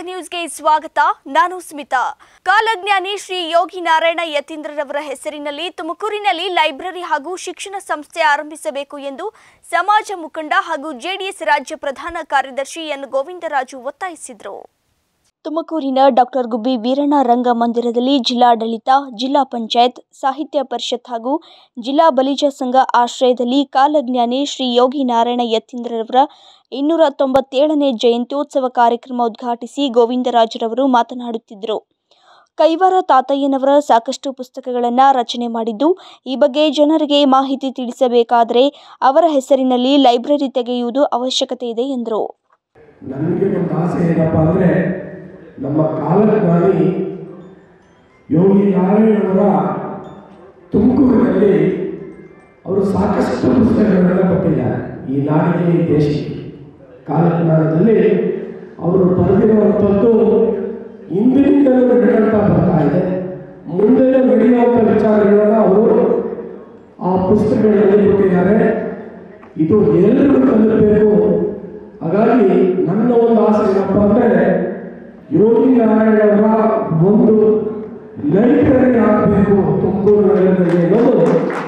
ನ್ಯೂಸ್ಗೆ ಸ್ವಾಗತ ನಾನು ಸ್ಮಿತಾ ಕಾಲಜ್ಞಾನಿ ಶ್ರೀ ಯೋಗಿ ನಾರಾಯಣ ಯತೀಂದ್ರರವರ ಹೆಸರಿನಲ್ಲಿ ತುಮಕೂರಿನಲ್ಲಿ ಲೈಬ್ರರಿ ಹಾಗೂ ಶಿಕ್ಷಣ ಸಂಸ್ಥೆ ಆರಂಭಿಸಬೇಕು ಎಂದು ಸಮಾಜ ಮುಖಂಡ ಹಾಗೂ ಜೆಡಿಎಸ್ ರಾಜ್ಯ ಪ್ರಧಾನ ಕಾರ್ಯದರ್ಶಿ ಎನ್ ಗೋವಿಂದರಾಜು ಒತ್ತಾಯಿಸಿದರು ತುಮಕೂರಿನ ಡಾಕ್ಟರ್ ಗುಬ್ಬಿ ವೀರಣ್ಣ ರಂಗಮಂದಿರದಲ್ಲಿ ಜಿಲ್ಲಾಡಳಿತ ಜಿಲ್ಲಾ ಪಂಚಾಯತ್ ಸಾಹಿತ್ಯ ಪರಿಷತ್ ಹಾಗೂ ಜಿಲ್ಲಾ ಬಲಿಜ ಸಂಘ ಆಶ್ರಯದಲ್ಲಿ ಕಾಲಜ್ಞಾನಿ ಶ್ರೀ ಯೋಗಿ ನಾರಾಯಣ ಯತೀಂದ್ರರವರ ಇನ್ನೂರ ತೊಂಬತ್ತೇಳನೇ ಜಯಂತ್ಯೋತ್ಸವ ಕಾರ್ಯಕ್ರಮ ಉದ್ಘಾಟಿಸಿ ಗೋವಿಂದರಾಜರವರು ಮಾತನಾಡುತ್ತಿದ್ದರು ಕೈವಾರ ತಾತಯ್ಯನವರ ಸಾಕಷ್ಟು ಪುಸ್ತಕಗಳನ್ನು ರಚನೆ ಮಾಡಿದ್ದು ಈ ಬಗ್ಗೆ ಜನರಿಗೆ ಮಾಹಿತಿ ತಿಳಿಸಬೇಕಾದರೆ ಅವರ ಹೆಸರಿನಲ್ಲಿ ಲೈಬ್ರರಿ ತೆಗೆಯುವುದು ಅವಶ್ಯಕತೆ ಇದೆ ಎಂದರು ನನಗೆ ಒಂದು ಆಸೆ ಏನಪ್ಪ ಅಂದರೆ ನಮ್ಮ ಕಾಲಜ್ಞಾನಿ ಯೋಗಿ ನಾರಾಯಣವರ ತುಮಕೂರಿನಲ್ಲಿ ಅವರು ಸಾಕಷ್ಟು ಪುಸ್ತಕಗಳನ್ನು ಕೊಟ್ಟಿದ್ದಾರೆ ಈ ನಾಡಿಗೆ ಈ ದೇಶಕ್ಕೆ ಕಾಲಜ್ಞಾನದಲ್ಲಿ ಅವರು ಬರೆದಿರುವಂಥದ್ದು ಇಂದಿನಿಂದಲೂ ನಡೆಯುತ್ತಾ ಬರ್ತಾ ಇದೆ ಮುಂದೆನೂ ನಡೆಯುವಂಥ ವಿಚಾರಗಳನ್ನು ಅವರು ಆ ಪುಸ್ತಕಗಳಲ್ಲಿ ಕೊಟ್ಟಿದ್ದಾರೆ ಇದು ಎಲ್ಲರಿಗೂ ತಲುಪಬೇಕು ಹಾಗಾಗಿ ನನ್ನ ಒಂದು ಆಸೆ ಏನಪ್ಪ ಅಂದರೆ ಯೋಗಿ ನಾರಾಯಣವರ ಒಂದು ಲೈಬ್ರರಿ ಆಗಬೇಕು ತುಮಕೂರು ನಗರದಲ್ಲಿ ಅನ್ನೋದು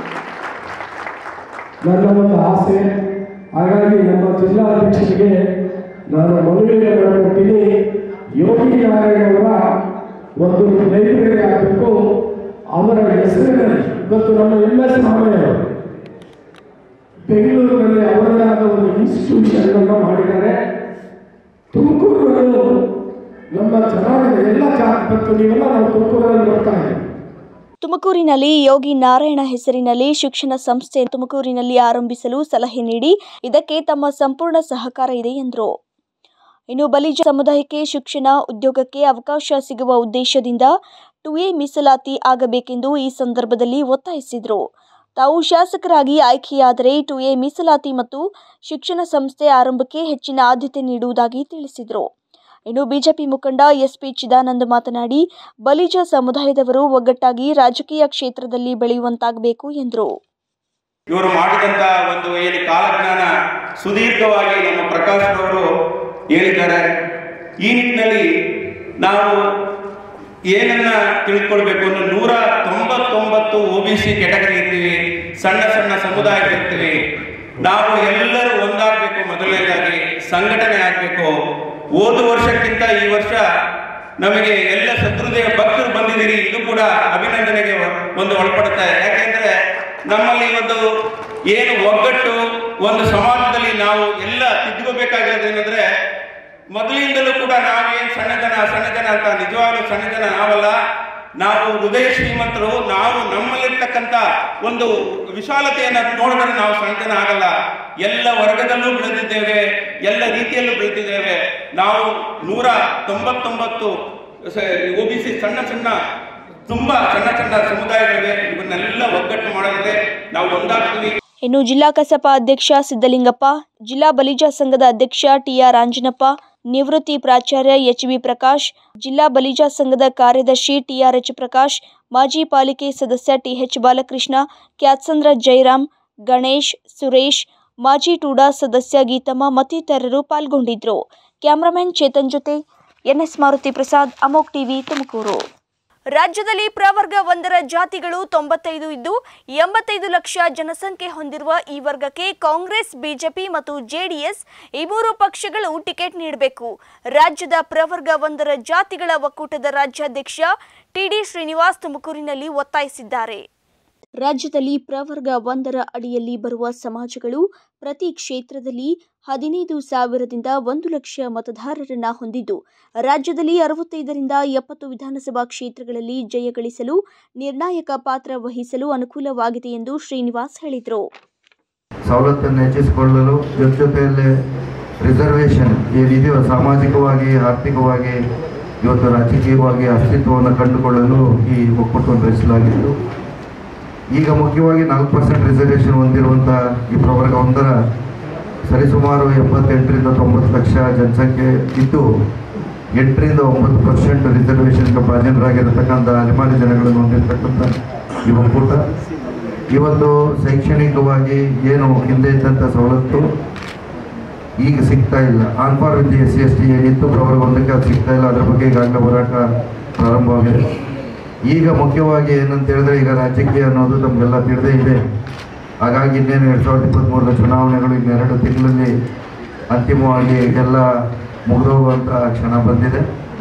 ನನ್ನ ಒಂದು ಆಸೆ ಹಾಗಾಗಿ ನಮ್ಮ ಜಿಲ್ಲಾಧ್ಯಕ್ಷರಿಗೆ ನಾನು ಮನವಿಯನ್ನು ಮಾಡಿಕೊಟ್ಟಿನಿ ಯೋಗಿ ನಾರಾಯಣವರ ಒಂದು ಲೈಬ್ರರಿ ಆಗಬೇಕು ಅವರ ಹೆಸರಿನಲ್ಲಿ ಇವತ್ತು ನಮ್ಮ ಎಂ ಎಸ್ ರಾಮಯ್ಯ ಬೆಂಗಳೂರಿನಲ್ಲಿ ಅವರದೇ ಆದ ಒಂದು ಇನ್ಸ್ಟಿಟ್ಯೂಷನ್ ಅನ್ನು ಮಾಡಿದ್ದಾರೆ ತುಮಕೂರು ನಮ್ಮ ಜನಾಂಗದ ಎಲ್ಲ ಜಾತಿ ಮತ್ತು ನೀವೆಲ್ಲ ನಾವು ತುಮಕೂರಲ್ಲಿ ನೋಡ್ತಾ ಇದ್ದೀವಿ ತುಮಕೂರಿನಲ್ಲಿ ಯೋಗಿ ನಾರಾಯಣ ಹೆಸರಿನಲ್ಲಿ ಶಿಕ್ಷಣ ಸಂಸ್ಥೆ ತುಮಕೂರಿನಲ್ಲಿ ಆರಂಭಿಸಲು ಸಲಹೆ ನೀಡಿ ಇದಕ್ಕೆ ತಮ್ಮ ಸಂಪೂರ್ಣ ಸಹಕಾರ ಇದೆ ಎಂದರು ಇನ್ನು ಬಲಿಜ ಸಮುದಾಯಕ್ಕೆ ಶಿಕ್ಷಣ ಉದ್ಯೋಗಕ್ಕೆ ಅವಕಾಶ ಸಿಗುವ ಉದ್ದೇಶದಿಂದ ಟು ಎ ಮೀಸಲಾತಿ ಆಗಬೇಕೆಂದು ಈ ಸಂದರ್ಭದಲ್ಲಿ ಒತ್ತಾಯಿಸಿದರು ತಾವು ಶಾಸಕರಾಗಿ ಆಯ್ಕೆಯಾದರೆ ಟು ಎ ಮೀಸಲಾತಿ ಮತ್ತು ಶಿಕ್ಷಣ ಸಂಸ್ಥೆ ಆರಂಭಕ್ಕೆ ಹೆಚ್ಚಿನ ಆದ್ಯತೆ ನೀಡುವುದಾಗಿ ತಿಳಿಸಿದರು ಇನ್ನು ಬಿಜೆಪಿ ಮುಖಂಡ ಎಸ್ಪಿ ಚಿದಾನಂದ್ ಮಾತನಾಡಿ ಬಲಿಜ ಸಮುದಾಯದವರು ಒಗ್ಗಟ್ಟಾಗಿ ರಾಜಕೀಯ ಕ್ಷೇತ್ರದಲ್ಲಿ ಬೆಳೆಯುವಂತಾಗಬೇಕು ಎಂದರು ಇವರು ಮಾಡಿದಂತ ಒಂದು ಏನು ಕಾಲಜ್ಞಾನ ಸುದೀರ್ಘವಾಗಿ ನಮ್ಮ ಪ್ರಕಾಶ್ ಅವರು ಹೇಳಿದ್ದಾರೆ ಈ ನಿಟ್ಟಿನಲ್ಲಿ ನಾವು ಏನನ್ನ ತಿಳ್ಕೊಳ್ಬೇಕು ಅಂದ್ರೆ ನೂರ ತೊಂಬತ್ತೊಂಬತ್ತು ಒ ಬಿ ಸಿ ಕೆಟಗರಿ ಇರ್ತೀವಿ ಸಣ್ಣ ಸಣ್ಣ ಸಮುದಾಯಗಳಿರ್ತೀವಿ ನಾವು ಎಲ್ಲರೂ ಒಂದಾಗಬೇಕು ಮೊದಲನೇದಾಗಿ ಸಂಘಟನೆ ಆಗಬೇಕು ಹೋದ ವರ್ಷಕ್ಕಿಂತ ಈ ವರ್ಷ ನಮಗೆ ಎಲ್ಲ ಶತ್ರುದೇವ ಭಕ್ತರು ಬಂದಿದ್ದೀರಿ ಇದು ಕೂಡ ಅಭಿನಂದನೆಗೆ ಒಂದು ಒಳಪಡುತ್ತೆ ಯಾಕೆಂದ್ರೆ ನಮ್ಮಲ್ಲಿ ಒಂದು ಏನು ಒಗ್ಗಟ್ಟು ಒಂದು ಸಮಾಜದಲ್ಲಿ ನಾವು ಎಲ್ಲ ತಿದ್ದುಕೋಬೇಕಾಗಿರೋದು ಏನಂದ್ರೆ ಮೊದಲಿಂದಲೂ ಕೂಡ ನಾವೇನ್ ಸಣ್ಣ ಜನ ಸಣ್ಣ ಜನ ಅಂತ ನಿಜವಾಗ್ಲೂ ಸಣ್ಣ ಜನ ನಾವಲ್ಲ ನಾವು ಹೃದಯ ಶ್ರೀಮಂತರು ನಾವು ನಮ್ಮಲ್ಲಿರ್ತಕ್ಕಂಥ ಒಂದು ವಿಶಾಲತೆಯನ್ನ ನೋಡಿದ್ರೆ ನಾವು ಸಣ್ಣ ಜನ ಆಗಲ್ಲ ಎಲ್ಲ ವರ್ಗದಲ್ಲೂ ಬೆಳೆದಿದ್ದೇವೆ ಎಲ್ಲ ರೀತಿಯಲ್ಲೂ ಬೆಳೆದಿದ್ದೇವೆ ನಾವು ನೂರ ತೊಂಬತ್ತೊಂಬತ್ತು ಒ ಬಿ ಸಿ ಸಣ್ಣ ಸಣ್ಣ ತುಂಬಾ ಸಣ್ಣ ಸಣ್ಣ ಸಮುದಾಯಗಳಿವೆ ಇವನ್ನೆಲ್ಲ ಒಗ್ಗಟ್ಟು ಮಾಡೋದ್ರೆ ನಾವು ಒಂದಾಗ್ತೀವಿ ಇನ್ನು ಜಿಲ್ಲಾ ಕಸಪ ಅಧ್ಯಕ್ಷ ಸಿದ್ದಲಿಂಗಪ್ಪ ಜಿಲ್ಲಾ ಬಲಿಜ ಸಂಘದ ಅಧ್ಯಕ್ಷ ಟಿಆರ್ ಆಂಜನಪ್ಪ ನಿವೃತ್ತಿ ಪ್ರಾಚಾರ್ಯ ಎಚ್ ಬಿ ಪ್ರಕಾಶ್ ಜಿಲ್ಲಾ ಬಲಿಜ ಸಂಘದ ಕಾರ್ಯದರ್ಶಿ ಟಿಆರ್ ಎಚ್ ಪ್ರಕಾಶ್ ಮಾಜಿ ಪಾಲಿಕೆ ಸದಸ್ಯ ಟಿಎಚ್ ಬಾಲಕೃಷ್ಣ ಕ್ಯಾತ್ಸಂದ್ರ ಜಯರಾಮ್ ಗಣೇಶ್ ಸುರೇಶ್ ಮಾಜಿ ಟೂಡಾ ಸದಸ್ಯ ಗೀತಮ್ಮ ಮತ್ತಿತರರು ಪಾಲ್ಗೊಂಡಿದ್ದರು ಕ್ಯಾಮರಾಮನ್ ಚೇತನ್ ಜೊತೆ ಎನ್ಎಸ್ ಮಾರುತಿ ಪ್ರಸಾದ್ ಅಮೋಕ್ ಟಿವಿ ತುಮಕೂರು ರಾಜ್ಯದಲ್ಲಿ ಪ್ರವರ್ಗ ಒಂದರ ಜಾತಿಗಳು ತೊಂಬತ್ತೈದು ಇದ್ದು ಎಂಬತ್ತೈದು ಲಕ್ಷ ಜನಸಂಖ್ಯೆ ಹೊಂದಿರುವ ಈ ವರ್ಗಕ್ಕೆ ಕಾಂಗ್ರೆಸ್ ಬಿಜೆಪಿ ಮತ್ತು ಜೆಡಿಎಸ್ ಈ ಮೂರು ಪಕ್ಷಗಳು ಟಿಕೆಟ್ ನೀಡಬೇಕು ರಾಜ್ಯದ ಪ್ರವರ್ಗ ಒಂದರ ಜಾತಿಗಳ ಒಕ್ಕೂಟದ ರಾಜ್ಯಾಧ್ಯಕ್ಷ ಟಿಡಿ ಶ್ರೀನಿವಾಸ್ ತುಮಕೂರಿನಲ್ಲಿ ಒತ್ತಾಯಿಸಿದ್ದಾರೆ ರಾಜ್ಯದಲ್ಲಿ ಪ್ರವರ್ಗ ಒಂದರ ಅಡಿಯಲ್ಲಿ ಬರುವ ಸಮಾಜಗಳು ಪ್ರತಿ ಕ್ಷೇತ್ರದಲ್ಲಿ ಹದಿನೈದು ಸಾವಿರದಿಂದ ಒಂದು ಲಕ್ಷ ಮತದಾರರನ್ನ ಹೊಂದಿದ್ದು ರಾಜ್ಯದಲ್ಲಿ ಅರವತ್ತೈದರಿಂದ ಎಪ್ಪತ್ತು ವಿಧಾನಸಭಾ ಕ್ಷೇತ್ರಗಳಲ್ಲಿ ಜಯ ಗಳಿಸಲು ನಿರ್ಣಾಯಕ ಪಾತ್ರ ವಹಿಸಲು ಅನುಕೂಲವಾಗಿದೆ ಎಂದು ಶ್ರೀನಿವಾಸ್ ಹೇಳಿದರು ಸವಲತ್ತನ್ನು ಹೆಚ್ಚಿಸಿಕೊಳ್ಳಲು ಜೊತೆ ಜೊತೆಯಲ್ಲಿ ರಿಸರ್ವೇಷನ್ ಏನಿದೆಯೋ ಸಾಮಾಜಿಕವಾಗಿ ಆರ್ಥಿಕವಾಗಿ ಇವತ್ತು ರಾಜಕೀಯವಾಗಿ ಅಸ್ತಿತ್ವವನ್ನು ಕಂಡುಕೊಳ್ಳಲು ಈ ಒಕ್ಕೂಟವನ್ನು ರಚಿಸಲಾಗಿತ್ತು ಈಗ ಮುಖ್ಯವಾಗಿ ನಾಲ್ಕು ಪರ್ಸೆಂಟ್ ರಿಸರ್ವೇಷನ್ ಹೊಂದಿರುವಂಥ ಈ ಪ್ರವರ್ಗ ಒಂದರ ಸರಿಸುಮಾರು ಎಂಬತ್ತೆಂಟರಿಂದ ತೊಂಬತ್ತು ಲಕ್ಷ ಜನಸಂಖ್ಯೆ ಇದ್ದು ಎಂಟರಿಂದ ಒಂಬತ್ತು ಪರ್ಸೆಂಟ್ ರಿಸರ್ವೇಷನ್ಗೆ ಭಾಜನರಾಗಿರತಕ್ಕಂಥ ಅಲೆಮಾರಿ ಜನಗಳನ್ನು ಹೊಂದಿರತಕ್ಕಂಥ ಈ ಒಕ್ಕೂಟ ಇವತ್ತು ಶೈಕ್ಷಣಿಕವಾಗಿ ಏನು ಹಿಂದೆ ಇದ್ದಂಥ ಸವಲತ್ತು ಈಗ ಸಿಗ್ತಾ ಇಲ್ಲ on par with S C S T ಏನಿತ್ತು ಪ್ರವರ್ಗ ಒಂದಕ್ಕೆ ಅದು ಸಿಗ್ತಾ ಇಲ್ಲ ಅದ್ರ ಬಗ್ಗೆ ಈಗಾಗಲೇ ಹೋರಾಟ ಪ್ರಾರಂಭವಾಗಿದೆ ಈಗ ಮುಖ್ಯವಾಗಿ ಏನಂತ ಹೇಳಿದ್ರೆ ಈಗ ರಾಜಕೀಯ ಅನ್ನೋದು ತಮಗೆಲ್ಲ ತಿಳಿದೇ ಇದೆ ಹಾಗಾಗಿ ಇನ್ನೇನು ಎರಡು ಸಾವಿರದ ಇಪ್ಪತ್ತ್ಮೂರರ ಚುನಾವಣೆಗಳು ಇನ್ನೆರಡು ತಿಂಗಳಲ್ಲಿ ಅಂತಿಮವಾಗಿ ಎಲ್ಲ ಮುಗಿದೋಗುವಂಥ ಕ್ಷಣ ಬಂದಿದೆ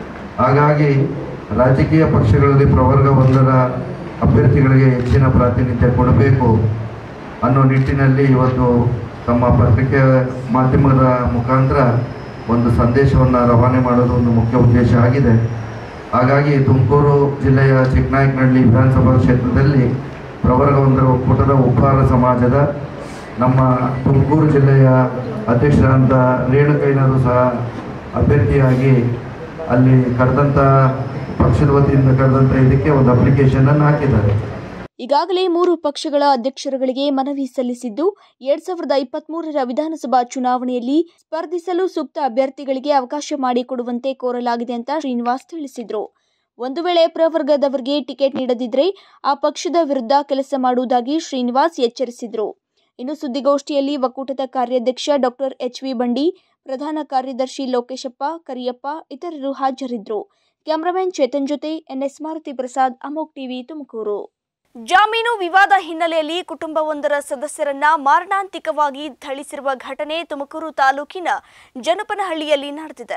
ಹಾಗಾಗಿ ರಾಜಕೀಯ ಪಕ್ಷಗಳಲ್ಲಿ ಪ್ರವರ್ಗ ಒಂದರ ಅಭ್ಯರ್ಥಿಗಳಿಗೆ ಹೆಚ್ಚಿನ ಪ್ರಾತಿನಿಧ್ಯ ಕೊಡಬೇಕು ಅನ್ನೋ ನಿಟ್ಟಿನಲ್ಲಿ ಇವತ್ತು ತಮ್ಮ ಪತ್ರಿಕೆ ಮಾಧ್ಯಮದ ಮುಖಾಂತರ ಒಂದು ಸಂದೇಶವನ್ನು ರವಾನೆ ಮಾಡೋದು ಒಂದು ಮುಖ್ಯ ಉದ್ದೇಶ ಆಗಿದೆ ಹಾಗಾಗಿ ತುಮಕೂರು ಜಿಲ್ಲೆಯ ಚಿಕ್ಕನಾಯಕನಹಳ್ಳಿ ವಿಧಾನಸಭಾ ಕ್ಷೇತ್ರದಲ್ಲಿ ಪ್ರವರ್ಗ ಒಂದರ ಒಕ್ಕೂಟದ ಉಪಹಾರ ಸಮಾಜದ ನಮ್ಮ ತುಮಕೂರು ಜಿಲ್ಲೆಯ ಅಧ್ಯಕ್ಷರಾದಂಥ ರೇಣುಕೈನರು ಸಹ ಅಭ್ಯರ್ಥಿಯಾಗಿ ಅಲ್ಲಿ ಕರೆದಂಥ ಪಕ್ಷದ ವತಿಯಿಂದ ಕರೆದಂಥ ಇದಕ್ಕೆ ಒಂದು ಅಪ್ಲಿಕೇಶನನ್ನು ಹಾಕಿದ್ದಾರೆ ಈಗಾಗಲೇ ಮೂರು ಪಕ್ಷಗಳ ಅಧ್ಯಕ್ಷರುಗಳಿಗೆ ಮನವಿ ಸಲ್ಲಿಸಿದ್ದು ಎರಡ್ ಸಾವಿರದ ಇಪ್ಪತ್ಮೂರರ ವಿಧಾನಸಭಾ ಚುನಾವಣೆಯಲ್ಲಿ ಸ್ಪರ್ಧಿಸಲು ಸೂಕ್ತ ಅಭ್ಯರ್ಥಿಗಳಿಗೆ ಅವಕಾಶ ಮಾಡಿಕೊಡುವಂತೆ ಕೋರಲಾಗಿದೆ ಅಂತ ಶ್ರೀನಿವಾಸ್ ತಿಳಿಸಿದರು ಒಂದು ವೇಳೆ ಪ್ರವರ್ಗದವರಿಗೆ ಟಿಕೆಟ್ ನೀಡದಿದ್ರೆ ಆ ಪಕ್ಷದ ವಿರುದ್ಧ ಕೆಲಸ ಮಾಡುವುದಾಗಿ ಶ್ರೀನಿವಾಸ್ ಎಚ್ಚರಿಸಿದರು ಇನ್ನು ಸುದ್ದಿಗೋಷ್ಠಿಯಲ್ಲಿ ಒಕ್ಕೂಟದ ಕಾರ್ಯಾಧ್ಯಕ್ಷ ಡಾಕ್ಟರ್ ಎಚ್ ವಿ ಬಂಡಿ ಪ್ರಧಾನ ಕಾರ್ಯದರ್ಶಿ ಲೋಕೇಶಪ್ಪ ಕರಿಯಪ್ಪ ಇತರರು ಹಾಜರಿದ್ದರು ಕ್ಯಾಮರಾಮನ್ ಚೇತನ್ ಜೊತೆ ಎನ್ಎಸ್ ಮಾರುತಿ ಪ್ರಸಾದ್ ಅಮೋಕ್ ಟಿವಿ ತುಮಕೂರು ಜಾಮೀನು ವಿವಾದ ಹಿನ್ನೆಲೆಯಲ್ಲಿ ಕುಟುಂಬವೊಂದರ ಸದಸ್ಯರನ್ನ ಮಾರಣಾಂತಿಕವಾಗಿ ಥಳಿಸಿರುವ ಘಟನೆ ತುಮಕೂರು ತಾಲೂಕಿನ ಜನಪನಹಳ್ಳಿಯಲ್ಲಿ ನಡೆದಿದೆ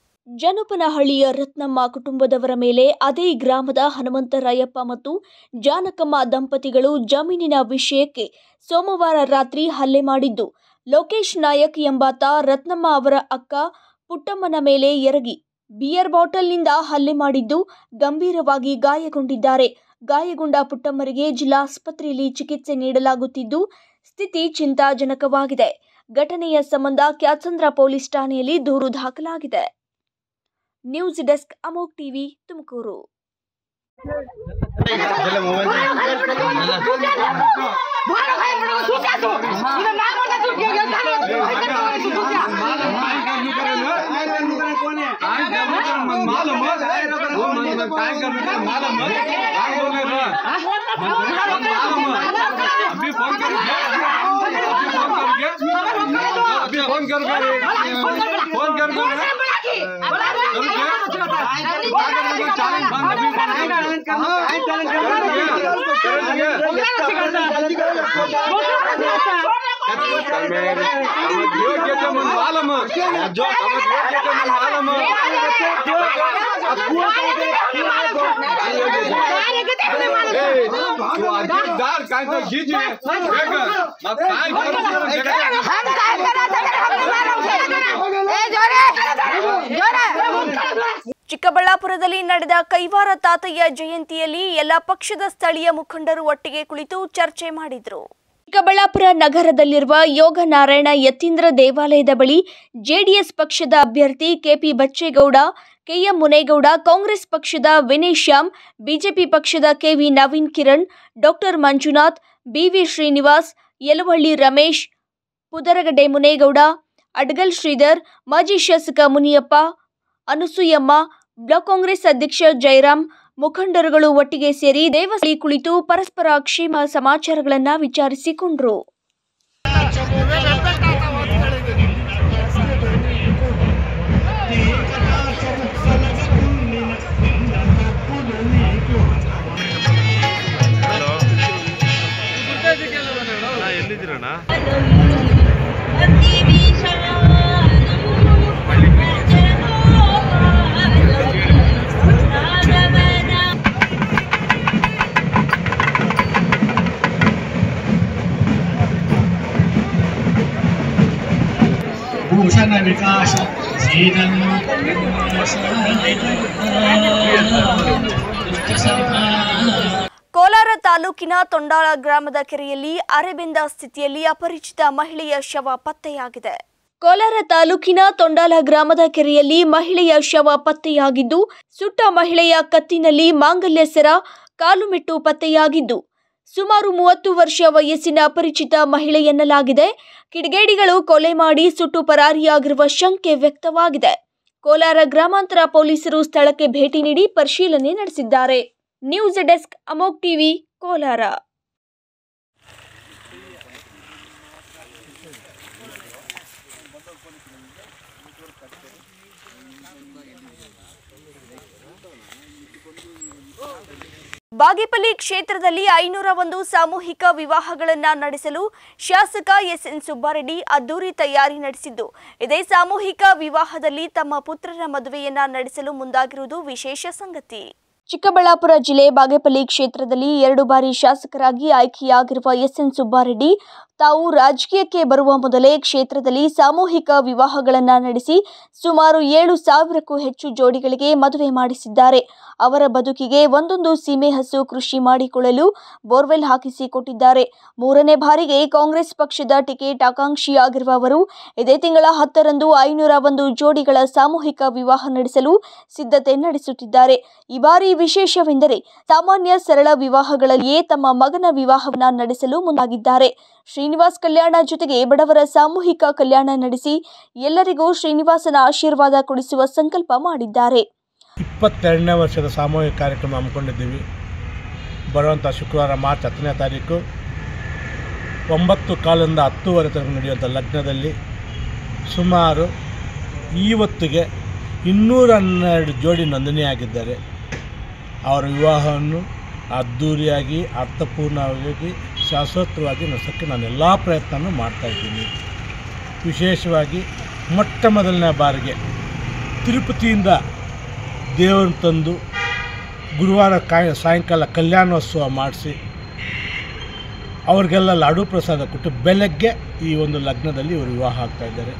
ಜನಪನಹಳ್ಳಿಯ ರತ್ನಮ್ಮ ಕುಟುಂಬದವರ ಮೇಲೆ ಅದೇ ಗ್ರಾಮದ ಹನುಮಂತರಾಯಪ್ಪ ಮತ್ತು ಜಾನಕಮ್ಮ ದಂಪತಿಗಳು ಜಮೀನಿನ ವಿಷಯಕ್ಕೆ ಸೋಮವಾರ ರಾತ್ರಿ ಹಲ್ಲೆ ಮಾಡಿದ್ದು ಲೋಕೇಶ್ ನಾಯಕ್ ಎಂಬಾತ ರತ್ನಮ್ಮ ಅವರ ಅಕ್ಕ ಪುಟ್ಟಮ್ಮನ ಮೇಲೆ ಎರಗಿ ಬಿಯರ್ ಬಾಟಲ್ನಿಂದ ಹಲ್ಲೆ ಮಾಡಿದ್ದು ಗಂಭೀರವಾಗಿ ಗಾಯಗೊಂಡಿದ್ದಾರೆ ಗಾಯಗೊಂಡ ಪುಟ್ಟಮ್ಮರಿಗೆ ಜಿಲ್ಲಾಸ್ಪತ್ರೆಯಲ್ಲಿ ಚಿಕಿತ್ಸೆ ನೀಡಲಾಗುತ್ತಿದ್ದು ಸ್ಥಿತಿ ಚಿಂತಾಜನಕವಾಗಿದೆ ಘಟನೆಯ ಸಂಬಂಧ ಕ್ಯಾತ್ಸಂದ್ರ ಪೊಲೀಸ್ ಠಾಣೆಯಲ್ಲಿ ದೂರು ದಾಖಲಾಗಿದೆ news desk Amogh TV Tumakuru अभी फोन कर अभी फोन कर फोन कर ಯೋಗ್ಯತೆ ಮುಂದೆ ಮಾಲಮ್ಮ ಜೋ ಯೋಗ್ಯತೆ ಮುಂದೆ ಮಾಲಮ್ಮ तू आधी दाल काय तर घीच वेग मग काय हम काय करायचं तर हमने मालूम केलं ए जोरे जोरे ಚಿಕ್ಕಬಳ್ಳಾಪುರದಲ್ಲಿ ನಡೆದ ಕೈವಾರ ತಾತಯ್ಯ ಜಯಂತಿಯಲ್ಲಿ ಎಲ್ಲ ಪಕ್ಷದ ಸ್ಥಳೀಯ ಮುಖಂಡರು ಒಟ್ಟಿಗೆ ಕುಳಿತು ಚರ್ಚೆ ಮಾಡಿದರು ಚಿಕ್ಕಬಳ್ಳಾಪುರ ನಗರದಲ್ಲಿರುವ ಯೋಗ ನಾರಾಯಣ ಯತೀಂದ್ರ ದೇವಾಲಯದ ಬಳಿ ಜೆಡಿಎಸ್ ಪಕ್ಷದ ಅಭ್ಯರ್ಥಿ ಕೆಪಿ ಬಚ್ಚೇಗೌಡ ಕೆಎಂ ಮುನೇಗೌಡ ಕಾಂಗ್ರೆಸ್ ಪಕ್ಷದ ವಿನಯ್ ಶ್ಯಾಮ್ ಬಿಜೆಪಿ ಪಕ್ಷದ K V Naveen Kiran doctor Manjunath B V Srinivas Yelavalli Ramesh Pudaragadde Munegowda Adgal Sridhar ಮಾಜಿ ಶಾಸಕ ಮುನಿಯಪ್ಪ ಅನಸೂಯಮ್ಮ ಬ್ಲಾಕ್ ಕಾಂಗ್ರೆಸ್ ಅಧ್ಯಕ್ಷ ಜಯರಾಮ್ ಮುಖಂಡರುಗಳು ಒಟ್ಟಿಗೆ ಸೇರಿ ದೇವಸ್ಥಳಿ ಕುಳಿತು ಪರಸ್ಪರ ಕ್ಷೇಮ ಸಮಾಚಾರಗಳನ್ನ ವಿಚಾರಿಸಿಕೊಂಡ್ರು ಭೂಷಣ ವಿಕಾಸ ಶ್ರೀಧನ ಕೋಲಾರ ತಾಲೂಕಿನ ತೊಂಡಾಳ ಗ್ರಾಮದ ಕೆರೆಯಲ್ಲಿ ಅರೆಬೆಂದ ಸ್ಥಿತಿಯಲ್ಲಿ ಅಪರಿಚಿತ ಮಹಿಳೆಯ ಶವ ಪತ್ತೆಯಾಗಿದೆ ಕೋಲಾರ ತಾಲೂಕಿನ ತೊಂಡಾಲ ಗ್ರಾಮದ ಕೆರೆಯಲ್ಲಿ ಮಹಿಳೆಯ ಶವ ಪತ್ತೆಯಾಗಿದ್ದು ಸುಟ್ಟ ಮಹಿಳೆಯ ಕತ್ತಿನಲ್ಲಿ ಮಾಂಗಲ್ಯ ಸರ ಕಾಲುಮೆಟ್ಟು ಪತ್ತೆಯಾಗಿದ್ದು ಸುಮಾರು ಮೂವತ್ತು ವರ್ಷ ವಯಸ್ಸಿನ ಅಪರಿಚಿತ ಮಹಿಳೆ ಎನ್ನಲಾಗಿದೆ ಕಿಡಿಗೇಡಿಗಳು ಕೊಲೆ ಮಾಡಿ ಸುಟ್ಟು ಪರಾರಿಯಾಗಿರುವ ಶಂಕೆ ವ್ಯಕ್ತವಾಗಿದೆ ಕೋಲಾರ ಗ್ರಾಮಾಂತರ ಪೊಲೀಸರು ಸ್ಥಳಕ್ಕೆ ಭೇಟಿ ನೀಡಿ ಪರಿಶೀಲನೆ ನಡೆಸಿದ್ದಾರೆ news desk Amogh TV Kolar Bagepalli ಕ್ಷೇತ್ರದಲ್ಲಿ ಐನೂರ ಒಂದು ಸಾಮೂಹಿಕ ವಿವಾಹಗಳನ್ನ ನಡೆಸಲು ಶಾಸಕ ಎಸ್ಎನ್ ಸುಬ್ಬಾರೆಡ್ಡಿ ಅದ್ದೂರಿ ತಯಾರಿ ನಡೆಸಿದ್ದು ಇದೇ ಸಾಮೂಹಿಕ ವಿವಾಹದಲ್ಲಿ ತಮ್ಮ ಪುತ್ರರ ಮದುವೆಯನ್ನ ನಡೆಸಲು ಮುಂದಾಗಿರುವುದು ವಿಶೇಷ ಸಂಗತಿ ಚಿಕ್ಕಬಳ್ಳಾಪುರ ಜಿಲ್ಲೆ ಬಾಗೇಪಲ್ಲಿ ಕ್ಷೇತ್ರದಲ್ಲಿ ಎರಡು ಬಾರಿ ಶಾಸಕರಾಗಿ ಆಯ್ಕೆಯಾಗಿರುವ ಎಸ್ಎನ್ ಸುಬ್ಬಾರೆಡ್ಡಿ ತಾವು ರಾಜಕೀಯಕ್ಕೆ ಬರುವ ಮೊದಲೇ ಕ್ಷೇತ್ರದಲ್ಲಿ ಸಾಮೂಹಿಕ ವಿವಾಹಗಳನ್ನು ನಡೆಸಿ ಸುಮಾರು ಏಳು ಸಾವಿರಕ್ಕೂ ಹೆಚ್ಚು ಜೋಡಿಗಳಿಗೆ ಮದುವೆ ಮಾಡಿಸಿದ್ದಾರೆ ಅವರ ಬದುಕಿಗೆ ಒಂದೊಂದು ಸೀಮೆ ಹಸು ಕೃಷಿ ಮಾಡಿಕೊಳ್ಳಲು ಬೋರ್ವೆಲ್ ಹಾಕಿಸಿ ಕೊಟ್ಟಿದ್ದಾರೆ ಮೂರನೇ ಬಾರಿಗೆ ಕಾಂಗ್ರೆಸ್ ಪಕ್ಷದ ಟಿಕೆಟ್ ಆಕಾಂಕ್ಷಿಯಾಗಿರುವ ಅವರು ಇದೇ ತಿಂಗಳ ಹತ್ತರಂದು ಐನೂರ ಒಂದು ಜೋಡಿಗಳ ಸಾಮೂಹಿಕ ವಿವಾಹ ನಡೆಸಲು ಸಿದ್ಧತೆ ನಡೆಸುತ್ತಿದ್ದಾರೆ ಈ ಬಾರಿ ವಿಶೇಷವೆಂದರೆ ಸಾಮಾನ್ಯ ಸರಳ ವಿವಾಹಗಳಲ್ಲಿಯೇ ತಮ್ಮ ಮಗನ ವಿವಾಹವನ್ನ ನಡೆಸಲು ಮುಂದಾಗಿದ್ದಾರೆ ಶ್ರೀನಿವಾಸ್ ಕಲ್ಯಾಣ ಜೊತೆಗೆ ಬಡವರ ಸಾಮೂಹಿಕ ಕಲ್ಯಾಣ ನಡೆಸಿ ಎಲ್ಲರಿಗೂ ಶ್ರೀನಿವಾಸನ ಆಶೀರ್ವಾದ ಕೊಡಿಸುವ ಸಂಕಲ್ಪ ಮಾಡಿದ್ದಾರೆ ಇಪ್ಪತ್ತೆರಡನೇ ವರ್ಷದ ಸಾಮೂಹಿಕ ಕಾರ್ಯಕ್ರಮ ಹಮ್ಮಿಕೊಂಡಿದ್ದೀವಿ ಬರುವಂಥ ಶುಕ್ರವಾರ ಮಾರ್ಚ್ ಹತ್ತನೇ ತಾರೀಕು ಒಂಬತ್ತು ಕಾಲಿಂದ ಹತ್ತೂವರೆ ತನಕ ನಡೆಯುವಂಥ ಲಗ್ನದಲ್ಲಿ ಸುಮಾರು ಇವತ್ತಿಗೆ ಇನ್ನೂರ ಹನ್ನೆರಡು ಜೋಡಿ ನೋಂದಣಿಯಾಗಿದ್ದಾರೆ ಅವರ ವಿವಾಹವನ್ನು ಅದ್ಧೂರಿಯಾಗಿ ಅರ್ಥಪೂರ್ಣವಾಗಿ ಶಾಶ್ವತವಾಗಿ ನಡೆಸೋಕ್ಕೆ ನಾನು ಎಲ್ಲ ಪ್ರಯತ್ನನೂ ಮಾಡ್ತಾಯಿದ್ದೀನಿ ವಿಶೇಷವಾಗಿ ಮೊಟ್ಟ ಮೊದಲನೇ ಬಾರಿಗೆ ತಿರುಪತಿಯಿಂದ ದೇವರನ್ನು ತಂದು ಗುರುವಾರ ಕಾಯ ಸಾಯಂಕಾಲ ಕಲ್ಯಾಣೋತ್ಸವ ಮಾಡಿಸಿ ಅವ್ರಿಗೆಲ್ಲ ಲಾಡು ಪ್ರಸಾದ ಕೊಟ್ಟು ಬೆಳಗ್ಗೆ ಈ ಒಂದು ಲಗ್ನದಲ್ಲಿ ಇವರು ವಿವಾಹ ಆಗ್ತಾಯಿದ್ದಾರೆ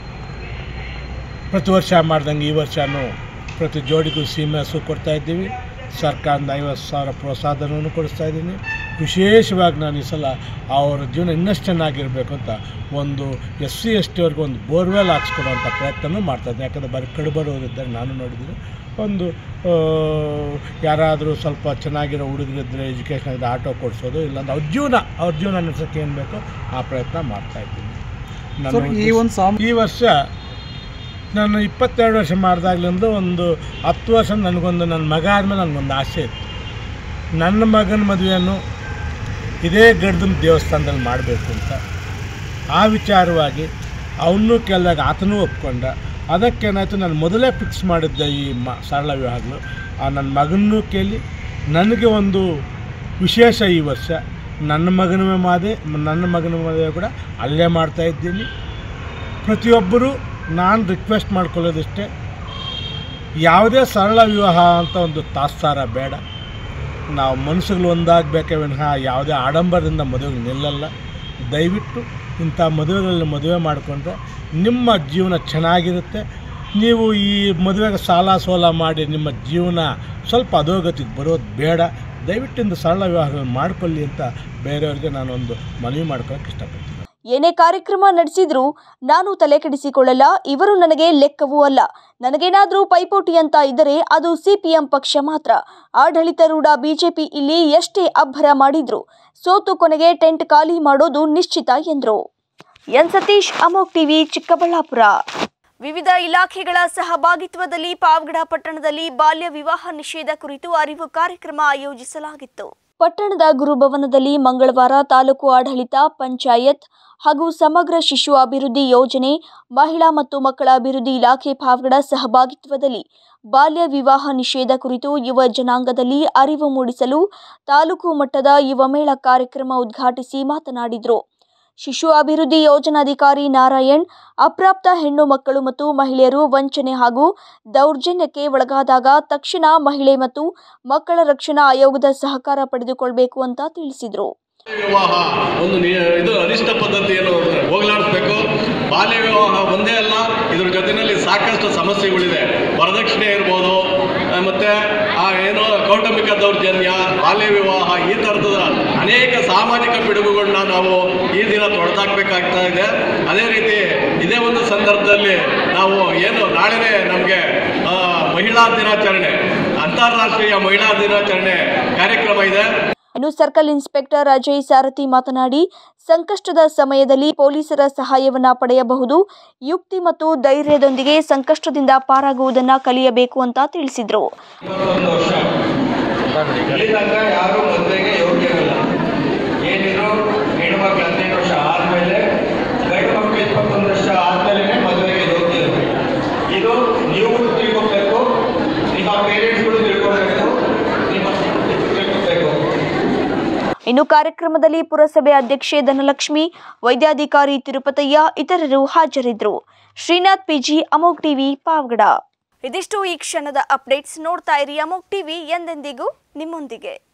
ಪ್ರತಿ ವರ್ಷ ಮಾಡ್ದಂಗೆ ಈ ವರ್ಷವೂ ಪ್ರತಿ ಜೋಡಿಗೂ ಸೀಮೆ ಹಸು ಕೊಡ್ತಾ ಇದ್ದೀವಿ ಸರ್ಕಾರದ ಐವತ್ತು ಸಾವಿರ ಪ್ರೋತ್ಸಾಹನೂ ಕೊಡಿಸ್ತಾ ಇದ್ದೀನಿ ವಿಶೇಷವಾಗಿ ನಾನು ಈ ಸಲ ಅವರ ಜೀವನ ಇನ್ನಷ್ಟು ಚೆನ್ನಾಗಿರಬೇಕು ಅಂತ ಒಂದು ಎಸ್ ಸಿ ಎಸ್ ಟಿ ಅವ್ರಿಗೆ ಒಂದು ಬೋರ್ವೆಲ್ ಹಾಕ್ಸ್ಕೊಡುವಂಥ ಪ್ರಯತ್ನನೂ ಮಾಡ್ತಾಯಿದ್ದೀನಿ ಯಾಕಂದರೆ ಬರೀ ಕಡುಬಡವರಿದ್ದಾರೆ ನಾನು ನೋಡಿದ್ದೀನಿ ಒಂದು ಆ, ಯಾರಾದರೂ ಸ್ವಲ್ಪ ಚೆನ್ನಾಗಿರೋ ಹುಡುಗರಿದ್ದರೆ ಎಜುಕೇಷನ್ ಇದ್ದರೆ ಆಟೋ ಕೊಡಿಸೋದು ಇಲ್ಲಾಂದ್ರೆ ಅವ್ರ ಜೀವನ ಅವ್ರ ಜೀವನ ನಡೆಸೋಕ್ಕೆ ಏನು ಬೇಕೋ ಆ ಪ್ರಯತ್ನ ಮಾಡ್ತಾಯಿದ್ದೀನಿ ನಾನು ಈ ಒಂದು ಈ ವರ್ಷ ನಾನು ಇಪ್ಪತ್ತೆರಡು ವರ್ಷ ಮಾಡಿದಾಗ್ಲಿಂದ ಒಂದು ಹತ್ತು ವರ್ಷ ನನಗೊಂದು ನನ್ನ ಮಗ ಆದಮೇಲೆ ನನಗೊಂದು ಆಸೆ ಇತ್ತು ನನ್ನ ಮಗನ ಮದುವೆಯನ್ನು ಇದೇ ಗಡ್ದನ ದೇವಸ್ಥಾನದಲ್ಲಿ ಮಾಡಬೇಕು ಅಂತ ಆ ವಿಚಾರವಾಗಿ ಅವನು ಕೇಳಿದಾಗ ಆತನೂ ಒಪ್ಕೊಂಡ ಅದಕ್ಕೇನಾಯಿತು ನಾನು ಮೊದಲೇ ಫಿಕ್ಸ್ ಮಾಡಿದ್ದೆ ಈ ಮ ಸರಳ ವಿವಾಹಗಳು ಆ ನನ್ನ ಮಗನೂ ಕೇಳಿ ನನಗೆ ಒಂದು ವಿಶೇಷ ಈ ವರ್ಷ ನನ್ನ ಮಗನ ಮಾದೆ ನನ್ನ ಮಗನ ಮದುವೆ ಕೂಡ ಅಲ್ಲೇ ಮಾಡ್ತಾಯಿದ್ದೀನಿ ಪ್ರತಿಯೊಬ್ಬರು ನಾನು ರಿಕ್ವೆಸ್ಟ್ ಮಾಡ್ಕೊಳ್ಳೋದಿಷ್ಟೇ ಯಾವುದೇ ಸರಳ ವಿವಾಹ ಅಂತ ಒಂದು ತಾತ್ಸಾರ ಬೇಡ ನಾವು ಮನಸ್ಸುಗಳು ಒಂದಾಗಬೇಕೇ ವಿನಃ ಯಾವುದೇ ಆಡಂಬರದಿಂದ ಮದುವೆಗೆ ನಿಲ್ಲಲ್ಲ ದಯವಿಟ್ಟು ಇಂಥ ಮದುವೆಗಳಲ್ಲಿ ಮದುವೆ ಮಾಡಿಕೊಂಡ್ರೆ ನಿಮ್ಮ ಜೀವನ ಚೆನ್ನಾಗಿರುತ್ತೆ ನೀವು ಈ ಮದುವೆಗೆ ಸಾಲ ಸೋಲ ಮಾಡಿ ನಿಮ್ಮ ಜೀವನ ಸ್ವಲ್ಪ ಅಧೋಗತಿಗೆ ಬರೋದು ಬೇಡ ದಯವಿಟ್ಟು ಇಂದು ಸರಳ ವಿವಾಹಗಳನ್ನು ಮಾಡಿಕೊಳ್ಳಿ ಅಂತ ಬೇರೆಯವ್ರಿಗೆ ನಾನೊಂದು ಮನವಿ ಮಾಡ್ಕೊಳಕ್ಕೆ ಇಷ್ಟಪಡ್ತೀನಿ ಏನೇ ಕಾರ್ಯಕ್ರಮ ನಡೆಸಿದ್ರೂ ನಾನು ತಲೆ ಕೆಡಿಸಿಕೊಳ್ಳಲ್ಲ ಇವರು ನನಗೆ ಲೆಕ್ಕವೂ ಅಲ್ಲ ನನಗೇನಾದ್ರೂ ಪೈಪೋಟಿ ಅಂತ ಇದ್ದರೆ ಅದು ಸಿಪಿಎಂ ಪಕ್ಷ ಮಾತ್ರ ಆಡಳಿತಾರೂಢ ಬಿಜೆಪಿ ಇಲ್ಲಿ ಎಷ್ಟೇ ಅಬ್ಬರ ಮಾಡಿದ್ರು ಸೋತು ಕೊನೆಗೆ ಟೆಂಟ್ ಖಾಲಿ ಮಾಡೋದು ನಿಶ್ಚಿತ ಎಂದರು ಎನ್ ಸತೀಶ್ ಅಮೋಕ್ ಟಿವಿ ಚಿಕ್ಕಬಳ್ಳಾಪುರ ವಿವಿಧ ಇಲಾಖೆಗಳ ಸಹಭಾಗಿತ್ವದಲ್ಲಿ ಪಾವಗಡ ಪಟ್ಟಣದಲ್ಲಿ ಬಾಲ್ಯ ವಿವಾಹ ನಿಷೇಧ ಕುರಿತು ಅರಿವು ಕಾರ್ಯಕ್ರಮ ಆಯೋಜಿಸಲಾಗಿತ್ತು ಪಟ್ಟಣದ ಗುರುಭವನದಲ್ಲಿ ಮಂಗಳವಾರ ತಾಲೂಕು ಆಡಳಿತ ಪಂಚಾಯತ್ ಹಾಗೂ ಸಮಗ್ರ ಶಿಶು ಅಭಿವೃದ್ಧಿ ಯೋಜನೆ ಮಹಿಳಾ ಮತ್ತು ಮಕ್ಕಳ ಅಭಿವೃದ್ಧಿ ಇಲಾಖೆ ಪಾವಗಡ ಸಹಭಾಗಿತ್ವದಲ್ಲಿ ಬಾಲ್ಯ ವಿವಾಹ ನಿಷೇಧ ಕುರಿತು ಯುವ ಜನಾಂಗದಲ್ಲಿ ಅರಿವು ಮೂಡಿಸಲು ತಾಲೂಕು ಮಟ್ಟದ ಯುವ ಮೇಳ ಕಾರ್ಯಕ್ರಮ ಉದ್ಘಾಟಿಸಿ ಮಾತನಾಡಿದರು ಶಿಶು ಅಭಿವೃದ್ಧಿ ಯೋಜನಾಧಿಕಾರಿ ನಾರಾಯಣ್ ಅಪ್ರಾಪ್ತ ಹೆಣ್ಣು ಮಕ್ಕಳು ಮತ್ತು ಮಹಿಳೆಯರು ವಂಚನೆ ಹಾಗೂ ದೌರ್ಜನ್ಯಕ್ಕೆ ಒಳಗಾದಾಗ ತಕ್ಷಣ ಮಹಿಳೆ ಮತ್ತು ಮಕ್ಕಳ ರಕ್ಷಣಾ ಆಯೋಗದ ಸಹಕಾರ ಪಡೆದುಕೊಳ್ಳಬೇಕು ಅಂತ ತಿಳಿಸಿದರು ವಿವಾಹ ಒಂದು ನಿ- ಇದು ಅನಿಷ್ಟ ಪದ್ಧತಿಯನ್ನು ಹೋಗಲಾಡಿಸ್ಬೇಕು ಬಾಲ್ಯ ವಿವಾಹ ಒಂದೇ ಅಲ್ಲ ಇದ್ರ ಜೊತೆಯಲ್ಲಿ ಸಾಕಷ್ಟು ಸಮಸ್ಯೆಗಳಿದೆ ವರದಕ್ಷಿಣೆ ಇರ್ಬೋದು ಆ, ಮತ್ತೆ ಆ ಏನು ಕೌಟುಂಬಿಕ ದೌರ್ಜನ್ಯ ಬಾಲ್ಯ ವಿವಾಹ ಈ ಥರದ ಅನೇಕ ಸಾಮಾಜಿಕ ಪಿಡುಗುಗಳನ್ನ ನಾವು ಈ ದಿನ ತೊಡೆದಾಕ್ಬೇಕಾಗ್ತಾ ಇದೆ ಅದೇ ರೀತಿ ಇದೇ ಒಂದು ಸಂದರ್ಭದಲ್ಲಿ ನಾವು ಏನು ನಾಳೆನೇ ನಮಗೆ ಮಹಿಳಾ ದಿನಾಚರಣೆ ಅಂತಾರಾಷ್ಟ್ರೀಯ ಮಹಿಳಾ ದಿನಾಚರಣೆ ಕಾರ್ಯಕ್ರಮ ಇದೆ ಇನ್ನು ಸರ್ಕಲ್ ಇನ್ಸ್ಪೆಕ್ಟರ್ ಅಜಯ್ ಸಾರಥಿ ಮಾತನಾಡಿ ಸಂಕಷ್ಟದ ಸಮಯದಲ್ಲಿ ಪೊಲೀಸರ ಸಹಾಯವನ್ನ ಪಡೆಯಬಹುದು ಯುಕ್ತಿ ಮತ್ತು ಧೈರ್ಯದೊಂದಿಗೆ ಸಂಕಷ್ಟದಿಂದ ಪಾರಾಗುವುದನ್ನ ಕಲಿಯಬೇಕು ಅಂತ ತಿಳಿಸಿದರು ಇಪ್ಪತ್ತೊಂದು ವರ್ಷ ಇಲ್ಲಿ ತನಕ ಯಾರು ಮದುವೆಗೆ ಯೋಗ್ಯರಲ್ಲ ಏನಿದ್ರು ಹೆಣ್ಮಕ್ಳು ಹದಿನೈದು ವರ್ಷ ಆದಮೇಲೆ ಗಂಡು ಮಕ್ಕಳು ಇಪ್ಪತ್ತೊಂದು ವರ್ಷ ಆದಮೇಲೆ ಮದುವೆಗೆ ಯೋಗ್ಯರು ಇದು ನೀವು ತಿಳ್ಕೊಬೇಕು ನಿಮ್ಮ ಪೇರೆಂಟ್ಸ್ಗಳು ತಿಳ್ಕೊಬೇಕು ನಿಮ್ಮ ಇನ್ನು ಕಾರ್ಯಕ್ರಮದಲ್ಲಿ ಪುರಸಭೆ ಅಧ್ಯಕ್ಷೆ ಧನಲಕ್ಷ್ಮಿ ವೈದ್ಯಾಧಿಕಾರಿ ತಿರುಪತಯ್ಯ ಇತರರು ಹಾಜರಿದ್ದರು ಶ್ರೀನಾಥ್ ಪಿಜಿ ಅಮೋಕ್ ಟಿವಿ ಪಾವಗಡ ಇದಿಷ್ಟು ಈ ಕ್ಷಣದ ಅಪ್ಡೇಟ್ಸ್ ನೋಡ್ತಾ ಇರಿ ಅಮೋಕ್ ಟಿವಿ ಎಂದೆಂದಿಗೂ ನಿಮ್ಮೊಂದಿಗೆ